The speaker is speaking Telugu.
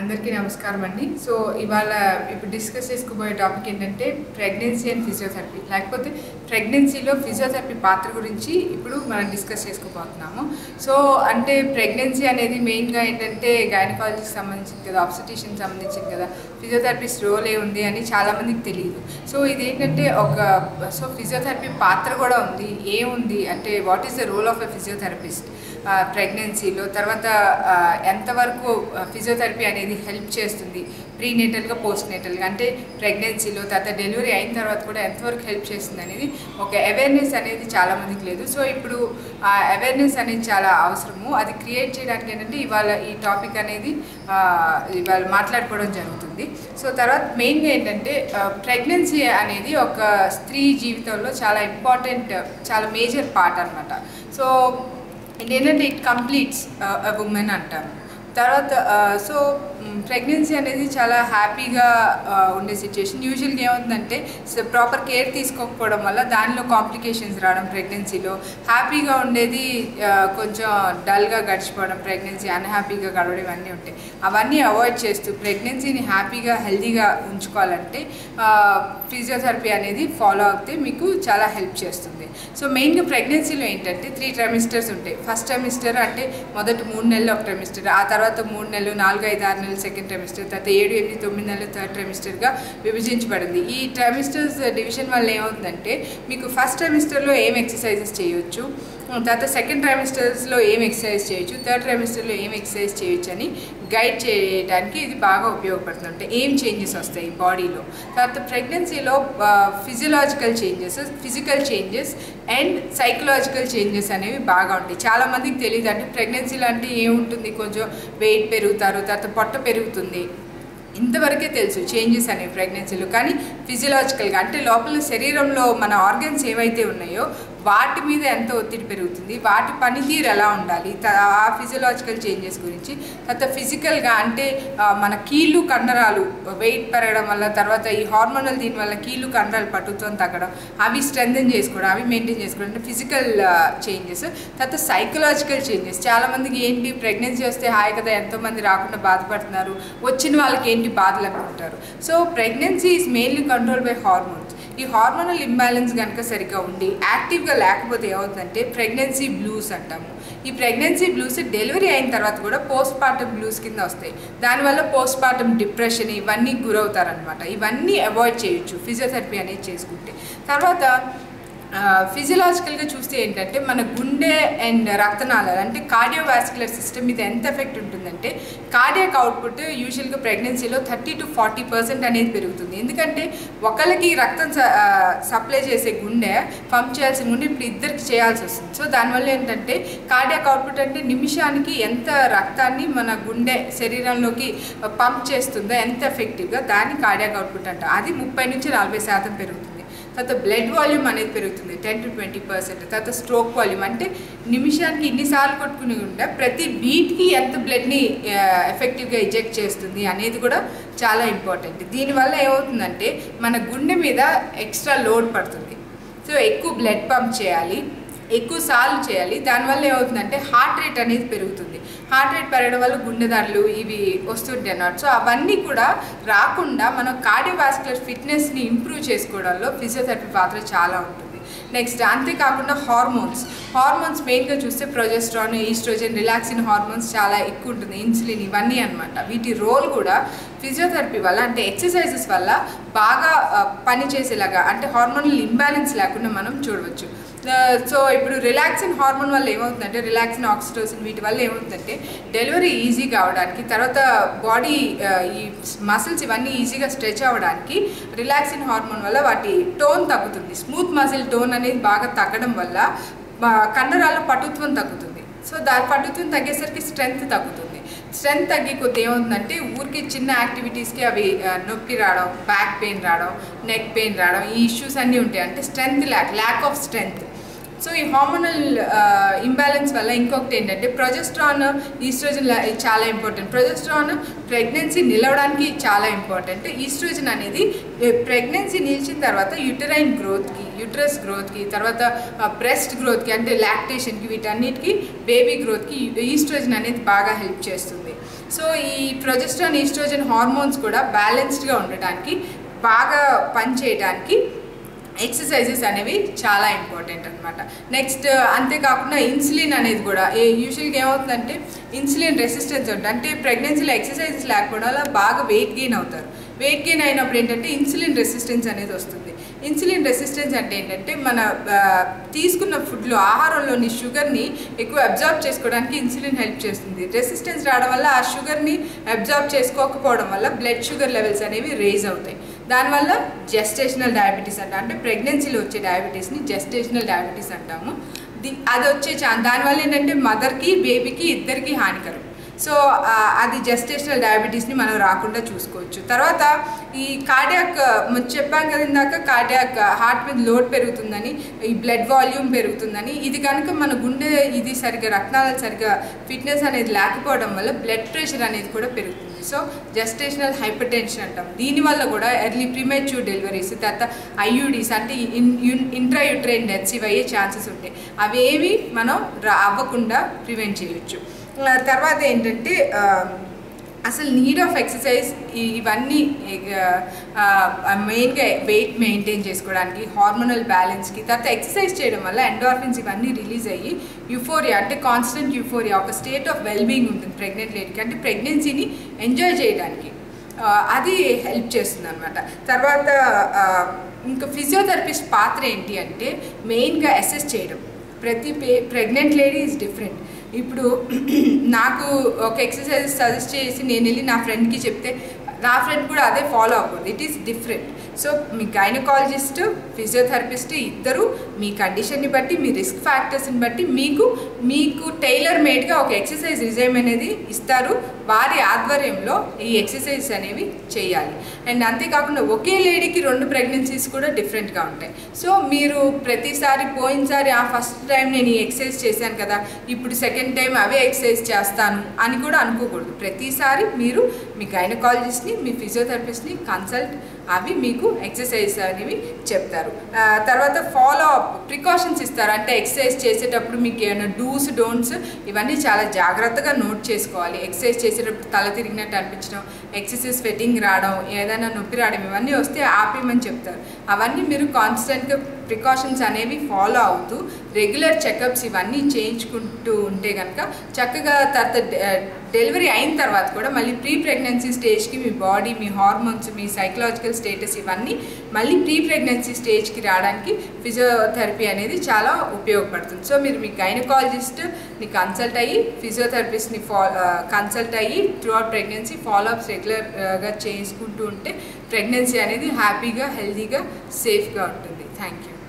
అందరికీ నమస్కారం అండి సో ఇవాళ ఇప్పుడు డిస్కస్ చేసుకోబోయే టాపిక్ ఏంటంటే ప్రెగ్నెన్సీ అండ్ ఫిజియోథెరపీ లేకపోతే ప్రెగ్నెన్సీలో ఫిజియోథెరపీ పాత్ర గురించి ఇప్పుడు మనం డిస్కస్ చేసుకోబోతున్నాము సో అంటే ప్రెగ్నెన్సీ అనేది మెయిన్గా ఏంటంటే గైనకాలజీకి సంబంధించింది కదా ఆబ్సటిషన్ సంబంధించింది కదా ఫిజియోథెరపిస్ట్ రోల్ ఏ ఉంది అని చాలామందికి తెలియదు సో ఇది ఏంటంటే ఒక సో ఫిజియోథెరపీ పాత్ర కూడా ఉంది ఏముంది అంటే what is the role of a physiotherapist ప్రెగ్నెన్సీలో తర్వాత ఆ, ఎంతవరకు ఫిజియోథెరపీ అనేది హెల్ప్ చేస్తుంది ప్రీనేటల్గా పోస్ట్ నేటల్గా అంటే ప్రెగ్నెన్సీలో తర్వాత డెలివరీ అయిన తర్వాత కూడా ఎంతవరకు హెల్ప్ చేస్తుంది అనేది ఒక అవేర్నెస్ అనేది చాలామందికి లేదు సో ఇప్పుడు ఆ అవేర్నెస్ అనేది చాలా అవసరము అది క్రియేట్ చేయడానికి ఏంటంటే ఇవాళ ఈ టాపిక్ అనేది ఆ, ఇవాళ మాట్లాడుకోవడం జరుగుతుంది సో తర్వాత మెయిన్గా ఏంటంటే ప్రెగ్నెన్సీ అనేది ఒక స్త్రీ జీవితంలో చాలా ఇంపార్టెంట్ చాలా మేజర్ పార్ట్ అనమాట సో ఏంటంటే ఇట్ కంప్లీట్స్ ఉమెన్ అంటారు తర్వాత సో ప్రెగ్నెన్సీ అనేది చాలా హ్యాపీగా ఉండే సిచ్యుయేషన్ యూజువల్గా ఏముందంటే ప్రాపర్ కేర్ తీసుకోకపోవడం వల్ల దానిలో కాంప్లికేషన్స్ రావడం ప్రెగ్నెన్సీలో హ్యాపీగా ఉండేది ఆ, కొంచెం డల్గా గడిచిపోవడం ప్రెగ్నెన్సీ అన్హ్యాపీగా గడవడం ఇవన్నీ ఉంటాయి అవన్నీ అవాయిడ్ చేస్తూ ప్రెగ్నెన్సీని హ్యాపీగా హెల్తీగా ఉంచుకోవాలంటే ఫిజియోథెరపీ అనేది ఫాలో అవుతే మీకు చాలా హెల్ప్ చేస్తుంది సో మెయిన్గా ప్రెగ్నెన్సీలో ఏంటంటే త్రీ ట్రైమిస్టర్స్ ఉంటాయి ఫస్ట్ ట్రైమిస్టర్ అంటే మొదటి మూడు నెలలు ఒక ట్రైమిస్టర్ ఆ తర్వాత మూడు నెలలు నాలుగు ఐదు ఆరు నెలలు సెకండ్ ట్రైమిస్టర్ తర్వాత ఏడు ఎనిమిది తొమ్మిది నెలలు థర్డ్ ట్రైమిస్టర్గా విభజించబడింది ఈ ట్రైమిస్టర్స్ డివిజన్ వల్ల ఏమవుతుందంటే మీకు ఫస్ట్ ట్రైమిస్టర్లో ఏం ఎక్సర్సైజెస్ చేయొచ్చు తర్వాత సెకండ్ ట్రైమిస్టర్స్లో ఏం ఎక్సర్సైజ్ చేయొచ్చు థర్డ్ ట్రైమిస్టర్లో ఏం ఎక్సర్సైజ్ చేయొచ్చు అని గైడ్ చేయడానికి ఇది బాగా ఉపయోగపడుతుంది అంటే ఏం చేంజెస్ వస్తాయి బాడీలో తర్వాత ప్రెగ్నెన్సీలో physiological changes physical changes and psychological changes అనేవి బాగా ఉంటాయి చాలామందికి తెలియదు అంటే ప్రెగ్నెన్సీలో అంటే ఏముంటుంది కొంచెం వెయిట్ పెరుగుతారు తర్వాత పొట్ట పెరుగుతుంది ఇంతవరకే తెలుసు చేంజెస్ అనేవి ప్రెగ్నెన్సీలో కానీ ఫిజియలాజికల్గా అంటే లోపల శరీరంలో మన ఆర్గన్స్ ఏవైతే ఉన్నాయో వాటి మీద ఎంత ఒత్తిడి పెరుగుతుంది వాటి పనితీరు ఎలా ఉండాలి త- ఆ ఫిజియలాజికల్ చేంజెస్ గురించి తర్వాత ఫిజికల్గా అంటే ఆ, మన కీళ్ళు కండరాలు వెయిట్ పెరగడం వల్ల తర్వాత ఈ హార్మోనల్ దీని వల్ల కీళ్ళు కండరాలు పట్టుత్వం తగ్గడం అవి స్ట్రెంథన్ చేసుకోవడం అవి మెయింటైన్ చేసుకోవడం అంటే ఫిజికల్ చేంజెస్ తర్వాత సైకలాజికల్ చేంజెస్ చాలామందికి ఏంటి ప్రెగ్నెన్సీ వస్తే హాయ్ కదా ఎంతోమంది రాకుండా బాధపడుతున్నారు వచ్చిన వాళ్ళకి ఏంటి బాధలు అనుకుంటారు so pregnancy is mainly control by hormones ఈ హార్మోనల్ ఇంబ్యాలెన్స్ కనుక సరిగ్గా ఉండి యాక్టివ్గా లేకపోతే ఏమవుతుందంటే ప్రెగ్నెన్సీ బ్లూస్ అంటాము ఈ ప్రెగ్నెన్సీ బ్లూస్ డెలివరీ అయిన తర్వాత కూడా పోస్ట్ పార్టమ్ బ్లూస్ కింద వస్తాయి దానివల్ల పోస్ట్ పార్టమ్ డిప్రెషన్ ఇవన్నీ గురవుతారనమాట ఇవన్నీ అవాయిడ్ చేయొచ్చు ఫిజియోథెరపీ అనేది చేసుకుంటే తర్వాత ఫిజియలాజికల్గా చూస్తే ఏంటంటే మన గుండె అండ్ రక్తనాళాలు అంటే కార్డియోవాస్కులర్ సిస్టమ్ మీద ఎంత ఎఫెక్ట్ ఉంటుందంటే కార్డియాక్ అవుట్పుట్ యూజువల్గా ప్రెగ్నెన్సీలో థర్టీ టు ఫార్టీ పర్సెంట్ అనేది పెరుగుతుంది ఎందుకంటే ఒకరికి రక్తం సప్లై చేసే గుండె పంప్ చేయాల్సిన గుండె ఇప్పుడు ఇద్దరికి చేయాల్సి వస్తుంది సో దానివల్ల ఏంటంటే కార్డియాక్ అవుట్పుట్ అంటే నిమిషానికి ఎంత రక్తాన్ని మన గుండె శరీరంలోకి పంప్ చేస్తుందో ఎంత ఎఫెక్టివ్గా దాన్ని కార్డియాక్ అవుట్పుట్ అంట అది ముప్పై నుంచి నలభై శాతం పెరుగుతుంది తర్వాత బ్లడ్ వాల్యూమ్ అనేది పెరుగుతుంది టెన్ టు ట్వంటీ పర్సెంట్ తర్వాత స్ట్రోక్ వాల్యూమ్ అంటే నిమిషానికి ఇన్నిసార్లు కొట్టుకుని ఉంటే ప్రతి బీట్కి ఎంత బ్లడ్ని ఎఫెక్టివ్గా ఇంజెక్ట్ చేస్తుంది అనేది కూడా చాలా ఇంపార్టెంట్ దీనివల్ల ఏమవుతుందంటే మన గుండె మీద ఎక్స్ట్రా లోడ్ పడుతుంది సో ఎక్కువ బ్లడ్ పంప్ చేయాలి ఎక్కువ సార్లు చేయాలి దానివల్ల ఏమవుతుందంటే హార్ట్ రేట్ అనేది పెరుగుతుంది హార్ట్ రేట్ పెరగడం వల్ల గుండె ధరలు ఇవి వస్తుంటాయి అన్నమాట సో అవన్నీ కూడా రాకుండా మనం కార్డియోవాస్కులర్ ఫిట్నెస్ని ఇంప్రూవ్ చేసుకోవడంలో ఫిజియోథెరపీ పాత్ర చాలా ఉంటుంది నెక్స్ట్ అంతేకాకుండా హార్మోన్స్ హార్మోన్స్ మెయిన్గా చూస్తే ప్రొజెస్ట్రాన్ ఈస్ట్రోజన్ రిలాక్సిన్ హార్మోన్స్ చాలా ఎక్కువ ఉంటుంది ఇన్సులిన్ ఇవన్నీ అనమాట వీటి రోల్ కూడా ఫిజియోథెరపీ వల్ల అంటే ఎక్సర్సైజెస్ వల్ల బాగా ఆ, పనిచేసేలాగా అంటే హార్మోనల్ ఇంబ్యాలెన్స్ లేకుండా మనం చూడవచ్చు సో ఇప్పుడు రిలాక్సిన్ హార్మోన్ వల్ల ఏమవుతుందంటే రిలాక్సిన్ ఆక్సిటోసిన్ వీటి వల్ల ఏమవుతుందంటే డెలివరీ ఈజీ కావడానికి తర్వాత బాడీ ఈ మసిల్స్ ఇవన్నీ ఈజీగా స్ట్రెచ్ అవ్వడానికి రిలాక్సిన్ హార్మోన్ వల్ల వాటి టోన్ తగ్గుతుంది స్మూత్ మసిల్ టోన్ అనేది బాగా తగ్గడం వల్ల బా- కండరాల పటుత్వం తగ్గుతుంది సో దాని పటుత్వం తగ్గేసరికి స్ట్రెంగ్త్ తగ్గుతుంది స్ట్రెంగ్త్ తగ్గి కొద్ది ఏమవుతుందంటే ఊరికి చిన్న యాక్టివిటీస్కి అవి ఆ, నొప్పి రావడం బ్యాక్ పెయిన్ రావడం నెక్ పెయిన్ రావడం ఈ ఇష్యూస్ అన్నీ ఉంటాయి అంటే strength lack lack of strength so ఈ హార్మోనల్ ఇంబ్యాలెన్స్ వల్ల ఇంకొకటి ఏంటంటే ప్రొజెస్ట్రాన్ ఈస్ట్రోజన్ చాలా ఇంపార్టెంట్ ప్రొజెస్ట్రాన్ ప్రెగ్నెన్సీ నిలవడానికి చాలా ఇంపార్టెంట్ ఈస్ట్రోజన్ అనేది ప్రెగ్నెన్సీ నిలిచిన తర్వాత యుటరైన్ గ్రోత్కి యూట్రస్ గ్రోత్కి తర్వాత బ్రెస్ట్ గ్రోత్కి అంటే లాక్టేషన్కి వీటన్నిటికి బేబీ గ్రోత్కి ఈస్ట్రోజన్ అనేది బాగా హెల్ప్ చేస్తుంది సో ఈ ప్రొజెస్ట్రాన్ ఈస్ట్రోజన్ హార్మోన్స్ కూడా బ్యాలెన్స్డ్గా ఉండటానికి బాగా పనిచేయడానికి ఎక్సర్సైజెస్ అనేవి చాలా ఇంపార్టెంట్ అనమాట నెక్స్ట్ అంతేకాకుండా ఇన్సులిన్ అనేది కూడా యూజువల్గా ఏమవుతుందంటే ఇన్సులిన్ రెసిస్టెన్స్ ఉంటుంది అంటే ప్రెగ్నెన్సీలో ఎక్సర్సైజెస్ లేకపోవడం వల్ల బాగా వెయిట్ గెయిన్ అవుతారు వెయిట్ గెయిన్ అయినప్పుడు ఏంటంటే ఇన్సులిన్ రెసిస్టెన్స్ అనేది వస్తుంది ఇన్సులిన్ రెసిస్టెన్స్ అంటే ఏంటంటే మన ఆ, తీసుకున్న ఫుడ్లో ఆహారంలోని షుగర్ని ఎక్కువ అబ్జార్బ్ చేసుకోవడానికి ఇన్సులిన్ హెల్ప్ చేస్తుంది రెసిస్టెన్స్ రావడం వల్ల ఆ షుగర్ని అబ్జార్బ్ చేసుకోకపోవడం వల్ల బ్లడ్ షుగర్ లెవెల్స్ అనేవి రేజ్ అవుతాయి దానివల్ల జెస్టేషనల్ డయాబెటీస్ అంట అంటే ప్రెగ్నెన్సీలో వచ్చే డయాబెటీస్ని జెస్టేషనల్ డయాబెటీస్ అంటాము ది అది వచ్చే ఛా దానివల్ల ఏంటంటే మదర్కి బేబీకి ఇద్దరికి హానికరం సో ఆ, అది జెస్టేషనల్ డయాబెటీస్ని మనం రాకుండా చూసుకోవచ్చు తర్వాత ఈ కార్డియాక్ చెప్పాం కదా ఇందాక కార్డియాక్ హార్ట్ మీద లోడ్ పెరుగుతుందని ఈ బ్లడ్ వాల్యూమ్ పెరుగుతుందని ఇది కనుక మన గుండె ఇది సరిగ్గా రక్తాలు సరిగ్గా ఫిట్నెస్ అనేది లేకపోవడం వల్ల బ్లడ్ ప్రెషర్ అనేది కూడా పెరుగుతుంది సో జెస్టేషనల్ హైపర్ టెన్షన్ అంటాం దీనివల్ల కూడా ఎర్లీ ప్రిమేచ్యూర్ డెలివరీస్ తర్వాత ఐయుడీస్ అంటే ఇంట్రాయుట్రైన్ డెత్స్ ఇవి అయ్యే ఛాన్సెస్ ఉంటాయి అవేవి మనం రా అవ్వకుండా ప్రివెంట్ చేయొచ్చు ఆ, తర్వాత ఏంటంటే ఆ, అసలు నీడ్ ఆఫ్ ఎక్సర్సైజ్ ఇవన్నీ మెయిన్గా వెయిట్ మెయింటైన్ చేసుకోవడానికి హార్మోనల్ బ్యాలెన్స్కి తర్వాత ఎక్సర్సైజ్ చేయడం వల్ల ఎండార్ఫిన్స్ ఇవన్నీ రిలీజ్ అయ్యి యూఫోరియా అంటే కాన్స్టెంట్ యూఫోరియా ఒక స్టేట్ ఆఫ్ వెల్ బీయింగ్ ఉంటుంది ప్రెగ్నెంట్ లేడీకి అంటే ప్రెగ్నెన్సీని ఎంజాయ్ చేయడానికి ఆ, అది హెల్ప్ చేస్తుంది అనమాట తర్వాత ఆ, ఇంకా ఫిజియోథెరపిస్ట్ పాత్ర ఏంటి అంటే మెయిన్గా అసెస్ చేయడం ప్రతి పే ప్రెగ్నెంట్ లేడీ ఈజ్ డిఫరెంట్ ఇప్పుడు నాకు ఒక ఎక్సర్సైజ్ సజెస్ట్ చేసి నేను వెళ్ళి నా ఫ్రెండ్కి చెప్తే నా ఫ్రెండ్ కూడా అదే ఫాలో అవ్వకూడదు ఇట్ ఈస్ డిఫరెంట్ సో మీ గైనకాలజిస్ట్ ఫిజియోథెరపిస్ట్ ఇద్దరు మీ కండిషన్ని బట్టి మీ రిస్క్ ఫ్యాక్టర్స్ని బట్టి మీకు మీకు టైలర్ మేడ్గా ఒక ఎక్సర్సైజ్ రిజైమ్ అనేది ఇస్తారు వారి ఆధ్వర్యంలో ఈ ఎక్సర్సైజ్ అనేవి చేయాలి అండ్ అంతేకాకుండా ఒకే లేడీకి రెండు ప్రెగ్నెన్సీస్ కూడా డిఫరెంట్గా ఉంటాయి సో మీరు ప్రతిసారి పోయినసారి ఆ ఫస్ట్ టైం నేను ఈ ఎక్సర్సైజ్ చేశాను కదా ఇప్పుడు సెకండ్ టైం అవే ఎక్సర్సైజ్ చేస్తాను అని కూడా అనుకోకూడదు ప్రతిసారి మీరు మీ గైనకాలజిస్ట్ని మీ ఫిజియోథెరపిస్ట్ని కన్సల్ట్ అవి మీకు ఎక్సర్సైజ్ అనేవి చెప్తారు ఆ, తర్వాత ఫాలో అప్ ప్రికాషన్స్ ఇస్తారు అంటే ఎక్సర్సైజ్ చేసేటప్పుడు మీకు ఏమైనా డూస్ డోంట్స్ ఇవన్నీ చాలా జాగ్రత్తగా నోట్ చేసుకోవాలి ఎక్సర్సైజ్ చేసేటప్పుడు తల తిరిగినట్టు అనిపించడం ఎక్సెసివ్ స్వెట్టింగ్ రావడం ఏదైనా నొప్పి రావడం ఇవన్నీ వస్తే ఆపేయమని చెప్తారు అవన్నీ మీరు కాన్స్టెంట్గా ప్రికాషన్స్ అనేవి ఫాలో అవుతూ రెగ్యులర్ చెకప్స్ ఇవన్నీ చేయించుకుంటూ ఉంటే కనుక చక్కగా తర్వాత డెలివరీ అయిన తర్వాత కూడా మళ్ళీ ప్రీ ప్రెగ్నెన్సీ స్టేజ్కి మీ బాడీ మీ హార్మోన్స్ మీ సైకలాజికల్ స్టేటస్ ఇవన్నీ మళ్ళీ ప్రీ ప్రెగ్నెన్సీ స్టేజ్కి రావడానికి ఫిజియోథెరపీ అనేది చాలా ఉపయోగపడుతుంది సో మీరు మీ గైనకాలజిస్ట్ని కన్సల్ట్ అయ్యి ఫిజియోథెరపిస్ట్ని ఫా కన్సల్ట్ అయ్యి త్రూ అవుట్ ప్రెగ్నెన్సీ ఫాలోఅప్స్ రెగ్యులర్గా చేసుకుంటూ ఉంటే ప్రెగ్నెన్సీ అనేది హ్యాపీగా హెల్తీగా సేఫ్గా ఉంటుంది థ్యాంక్ యూ